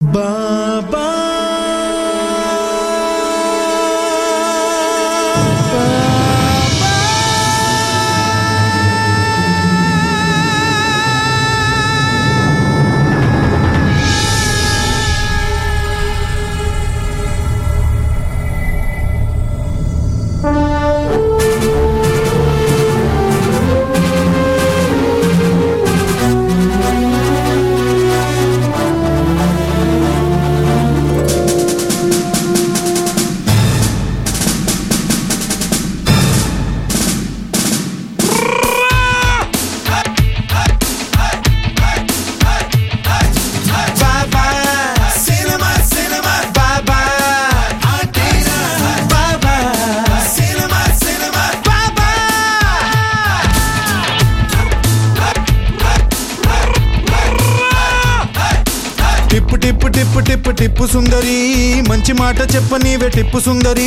బాబా బాబా cinema cinema బాబా ఆటేనా బాబా సినిమా సినిమా బాబా టిప్పు టిప్పు టిప్పు టిప్పు టిప్పు సుందరి మంచి మాట చెప్పనీవే టిప్పు సుందరి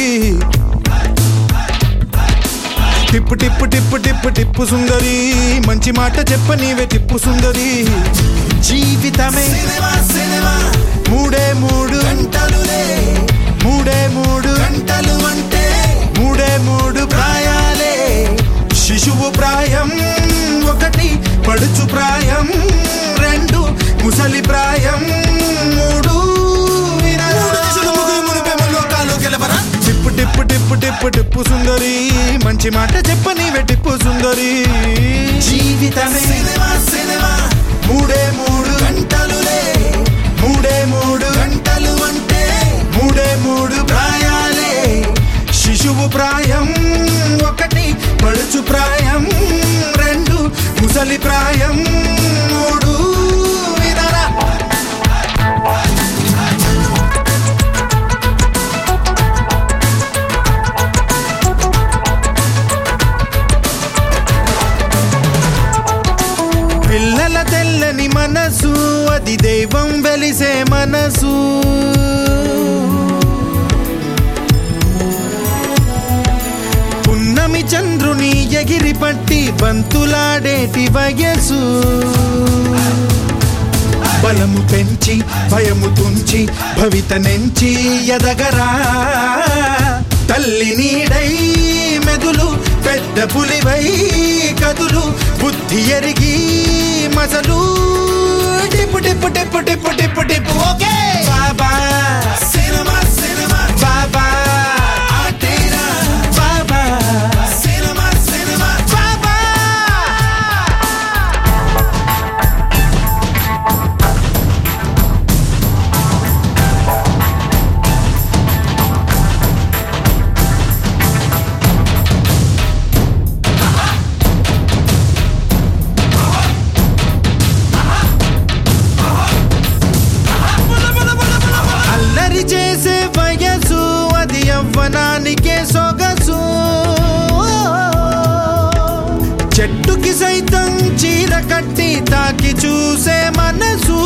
టిప్పు టిప్పు టిప్పు టిప్పు టిప్పు సుందరి మంచి మాట చెప్పనీవే టిప్పు సుందరి జీవితమే మూడే మూడు గంటలులే మూడే మూడు గంటలు అంటే మూడే మూడు ప్రాయాలే శిశువు ప్రాయం ఒకటి పడుచు ప్రాయం రెండు ముసలి ప్రాయం మూడు టిప్పు టిప్పు టిప్పు టిప్పు టిప్పు సుందరి మంచి మాట చెప్పనీవే టిప్పు సుందరి జీవితమే మూడే మూడు గంటలులే మూడే మూడు గంటలు అంటే మూడే మూడు ప్రాయాలే శిశువు ప్రాయం ఒకటి పడుచు ప్రాయం రెండు ముసలి ప్రాయం మూడు వినరా పిల్లల తెల్లని మనసు అది దైవం వెలిసే మనసు పున్నమి చంద్రుని ఎగిరి పట్టి బంతులాడేటి వయసు బలము పెంచి భయము తుంచి భవిత నెంచి ఎదగరా తల్లి నీడై మెదులు పెద్ద పులివై కదులు బుద్ధి ఎరిగి మసలు టిప్పు టిప్పు టిప్పు టిప్పు టిప్పు టిప్పు ఓకే బాబా సినిమా సినిమా బాబా ఆటేరా బాబా సినిమా సినిమా బాబా అల్లరి చేసే వయసు అది యవ్వనానికే సొగసు చెట్టుకి సైతం చీర కట్టి తాకి చూసే మనసు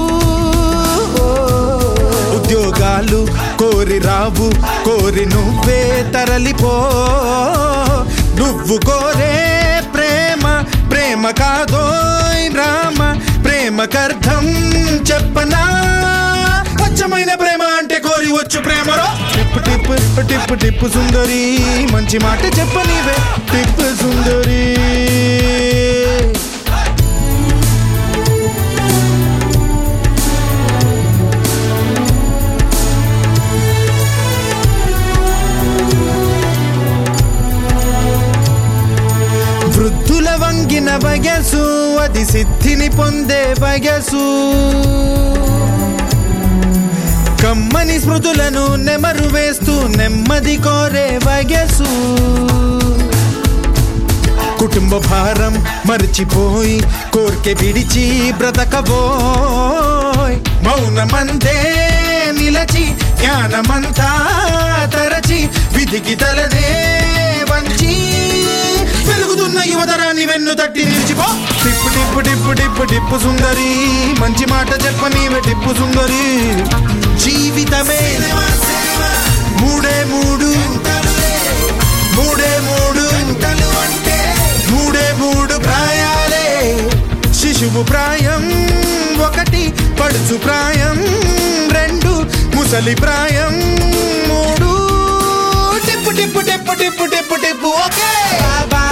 ఉద్యోగాలు కోరి రావు కోరి నువ్వే తరలిపో నువ్వు కోరే ప్రేమ ప్రేమ కాదోయ్ రామ ప్రేమకర్థం చెప్పనా స్వచ్ఛమైన ప్రేమ అంటే కోరి వచ్చు ప్రేమలో టిప్పు టిప్పు టిప్పు టిప్పు టిప్పు సుందరి మంచి మాట చెప్పనివే టిప్పు సుందరి వృద్ధుల వంగిన వయసు అది సిద్ధిని పొందే వయసు కమ్మని స్మృతులను నెమరు వేస్తూ నెమ్మది కోరే వయసు కుటుంబ భారం మర్చిపోయి కోర్కె విడిచి బ్రతకబోయ్ మౌనమందే నిలచి జ్ఞానమంతా తరచి విధికి తలనే వంచి వెలుగుతున్న యువతరాన్ని వెన్ను తట్టి నిలిచిపో టిప్పు టిప్పు టిప్పు టిప్పు టిప్పు సుందరి మంచి మాట చెప్పనీవే టిప్పు సుందరి జీవితమే మూడే మూడు మూడే మూడు మూడే మూడు ప్రాయాలే శిశువు ప్రాయం ఒకటి పడుచు ప్రాయం ముసలి ప్రాయం మూడు టిప్పు టిప్పు టిప్పు టిప్పు టిప్పు టిప్పు ఓకే బాబా